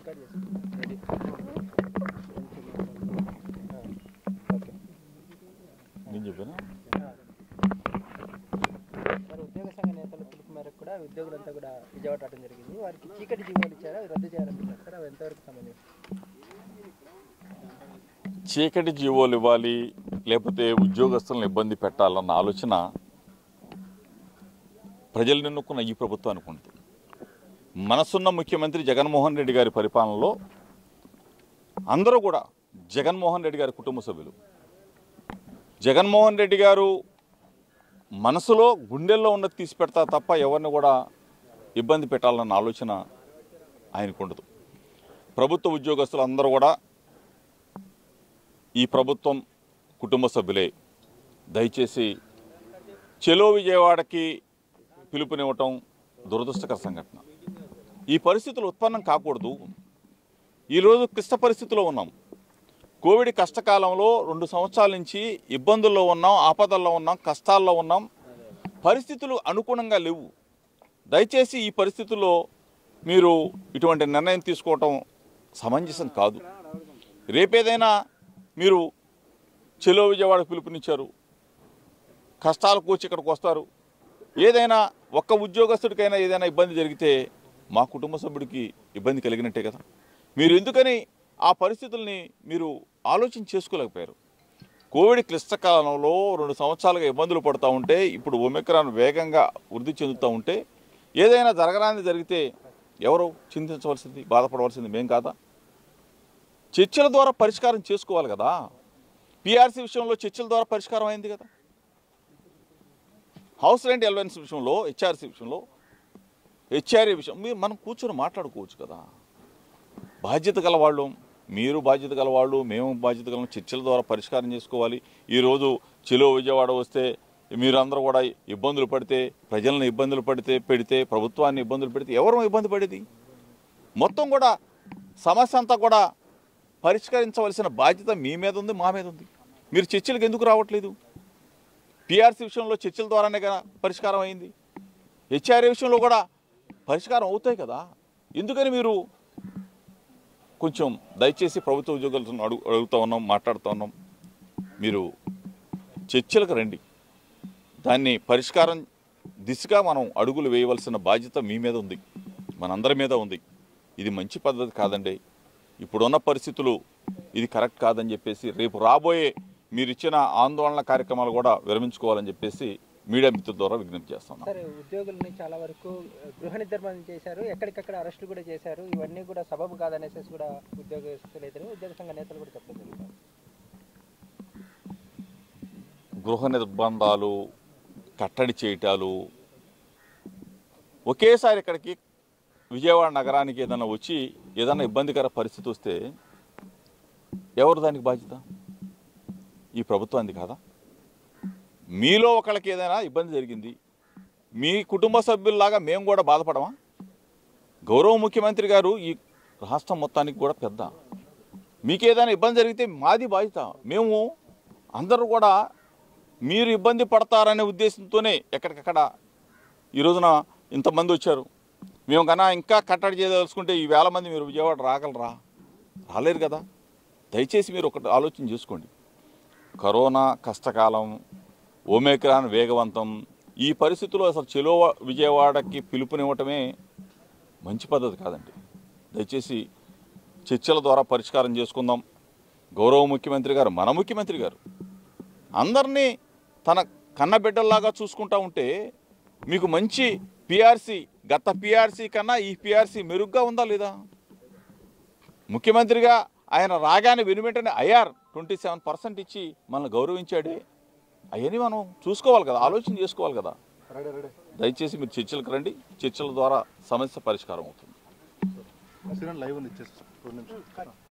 record చేసుకుంటాం ready okay నేను చెప్పాను మరి ఉద్యోగ సంఘ నేతల పిలుపు మేరకు కూడా ఉద్యోగులంతా కూడా విజయవాడ రావడం జరిగింది వారికి చీకటి జీవోలు ఇచ్చారు అవి రద్దు చేయాలనుకుంటున్నారు సార్ అవి ఎంతవరకు సంబంధించి చీకటి జీవోలు ఇవ్వాలి లేకపోతే ఉద్యోగస్తులను ఇబ్బంది పెట్టాలన్న ఆలోచన ప్రజలు నిన్నుకున్న ఈ ప్రభుత్వానికి ఉంటుంది మనసున్న ముఖ్యమంత్రి జగన్మోహన్ రెడ్డి గారి పరిపాలనలో అందరూ కూడా జగన్మోహన్ రెడ్డి గారి కుటుంబ సభ్యులు జగన్మోహన్ రెడ్డి గారు మనసులో గుండెల్లో ఉన్నది తీసి పెడతా తప్ప ఎవరిని కూడా ఇబ్బంది పెట్టాలన్న ఆలోచన ఆయనకు ఉండదు ప్రభుత్వ ఉద్యోగస్తులు అందరూ కూడా ఈ ప్రభుత్వం కుటుంబ సభ్యులే దయచేసి చెలో విజయవాడకి పిలుపునివ్వటం దురదృష్టకర సంఘటన ఈ పరిస్థితులు ఉత్పన్నం కాకూడదు ఈరోజు క్లిష్ట పరిస్థితిలో ఉన్నాం కోవిడ్ కష్టకాలంలో రెండు సంవత్సరాల నుంచి ఇబ్బందుల్లో ఉన్నాం ఆపదల్లో ఉన్నాం కష్టాల్లో ఉన్నాం పరిస్థితులు అనుగుణంగా లేవు దయచేసి ఈ పరిస్థితుల్లో మీరు ఇటువంటి నిర్ణయం తీసుకోవటం సమంజసం కాదు రేపేదైనా మీరు చెలో విజయవాడ పిలుపునిచ్చారు కష్టాలు కూర్చి ఇక్కడికి వస్తారు ఏదైనా ఒక్క ఉద్యోగస్తుడికైనా ఏదైనా ఇబ్బంది జరిగితే మా కుటుంబ సభ్యుడికి ఇబ్బంది కలిగినట్టే కదా మీరు ఎందుకని ఆ పరిస్థితుల్ని మీరు ఆలోచన చేసుకోలేకపోయారు కోవిడ్ క్లిష్టకాలంలో రెండు సంవత్సరాలుగా ఇబ్బందులు పడుతూ ఉంటే ఇప్పుడు ఒమిక్రాన్ వేగంగా వృద్ధి చెందుతూ ఉంటే ఏదైనా జరగరాని జరిగితే ఎవరు చింతించవలసింది బాధపడవలసింది మేం కాదా చర్చల ద్వారా పరిష్కారం చేసుకోవాలి కదా పిఆర్సీ విషయంలో చర్చల ద్వారా పరిష్కారం అయింది కదా హౌస్ రెంట్ ఎలవెన్స్ విషయంలో హెచ్ఆర్సీ విషయంలో హెచ్ఆర్ఏ విషయం మీరు మనం కూర్చొని మాట్లాడుకోవచ్చు కదా బాధ్యత గలవాళ్ళు మీరు బాధ్యత గలవాళ్ళు మేము బాధ్యత గల చర్చల ద్వారా పరిష్కారం చేసుకోవాలి ఈరోజు చెలో విజయవాడ వస్తే మీరందరూ కూడా ఇబ్బందులు పడితే ప్రజలను ఇబ్బందులు పడితే పెడితే ప్రభుత్వాన్ని ఇబ్బందులు పెడితే ఎవరు ఇబ్బంది పడేది మొత్తం కూడా సమస్య అంతా కూడా పరిష్కరించవలసిన బాధ్యత మీ మీద ఉంది మా మీద ఉంది మీరు చర్చలకు ఎందుకు రావట్లేదు పిఆర్సీ విషయంలో చర్చల ద్వారానే కదా పరిష్కారం అయింది హెచ్ఆర్ఏ విషయంలో కూడా పరిష్కారం అవుతాయి కదా ఎందుకని మీరు కొంచెం దయచేసి ప్రభుత్వ ఉద్యోగులతో అడుగు అడుగుతూ ఉన్నాం మాట్లాడుతూ ఉన్నాం మీరు చర్చలకు రండి దాన్ని పరిష్కారం దిశగా మనం అడుగులు వేయవలసిన బాధ్యత మీ మీద ఉంది మనందరి మీద ఉంది ఇది మంచి పద్ధతి కాదండి ఇప్పుడున్న పరిస్థితులు ఇది కరెక్ట్ కాదని చెప్పేసి రేపు రాబోయే మీరు ఇచ్చిన ఆందోళన కార్యక్రమాలు కూడా విరమించుకోవాలని చెప్పేసి మీడియా మిత్రుల ద్వారా విజ్ఞప్తి చేస్తున్నాం సరే ఉద్యోగుల్ని చాలా వరకు గృహ నిర్బంధం చేశారు ఎక్కడికక్కడ అరెస్టులు కూడా చేశారు ఇవన్నీ కూడా సబబు కాదనేసి కూడా ఉద్యోగస్తులు అయితే ఉద్యోగ సంఘ నేతలు కూడా చెప్పడం జరిగింది గృహ నిర్బంధాలు కట్టడి చేయటాలు ఒకేసారి ఇక్కడికి విజయవాడ నగరానికి ఏదైనా వచ్చి ఏదైనా ఇబ్బందికర పరిస్థితి వస్తే ఎవరు దానికి బాధ్యత ఈ ప్రభుత్వానికి కాదా మీలో ఒకళ్ళకి ఏదైనా ఇబ్బంది జరిగింది మీ కుటుంబ సభ్యుల్లాగా మేము కూడా బాధపడమా గౌరవ ముఖ్యమంత్రి గారు ఈ రాష్ట్రం మొత్తానికి కూడా పెద్ద మీకు ఏదైనా ఇబ్బంది జరిగితే మాది బాధ్యత మేము అందరూ కూడా మీరు ఇబ్బంది పడతారనే ఉద్దేశంతోనే ఎక్కడికక్కడ ఈ రోజున ఇంతమంది వచ్చారు మేము కన్నా ఇంకా కట్టడి చేయదలుచుకుంటే ఈ వేల మంది మీరు విజయవాడ రాగలరా రాలేరు కదా దయచేసి మీరు ఒకటి ఆలోచన చేసుకోండి కరోనా కష్టకాలం ఓమేక్రాన్ వేగవంతం ఈ పరిస్థితుల్లో అసలు చెలో విజయవాడకి పిలుపునివ్వటమే మంచి పద్ధతి కాదండి దయచేసి చర్చల ద్వారా పరిష్కారం చేసుకుందాం గౌరవ ముఖ్యమంత్రి గారు మన ముఖ్యమంత్రి గారు అందరినీ తన కన్నబిడ్డల్లాగా చూసుకుంటా ఉంటే మీకు మంచి పిఆర్సీ గత పిఆర్సీ కన్నా ఈ పిఆర్సీ మెరుగ్గా ఉందా లేదా ముఖ్యమంత్రిగా ఆయన రాగానే విని వెంటనే ఐఆర్ ట్వంటీ సెవెన్ పర్సెంట్ ఇచ్చి మనల్ని గౌరవించాడే అవన్నీ మనం చూసుకోవాలి కదా ఆలోచన చేసుకోవాలి కదా దయచేసి మీరు చర్చలకు రండి చర్చల ద్వారా సమస్య పరిష్కారం అవుతుంది లైవ్ ఇచ్చేస్తాం రెండు నిమిషాలు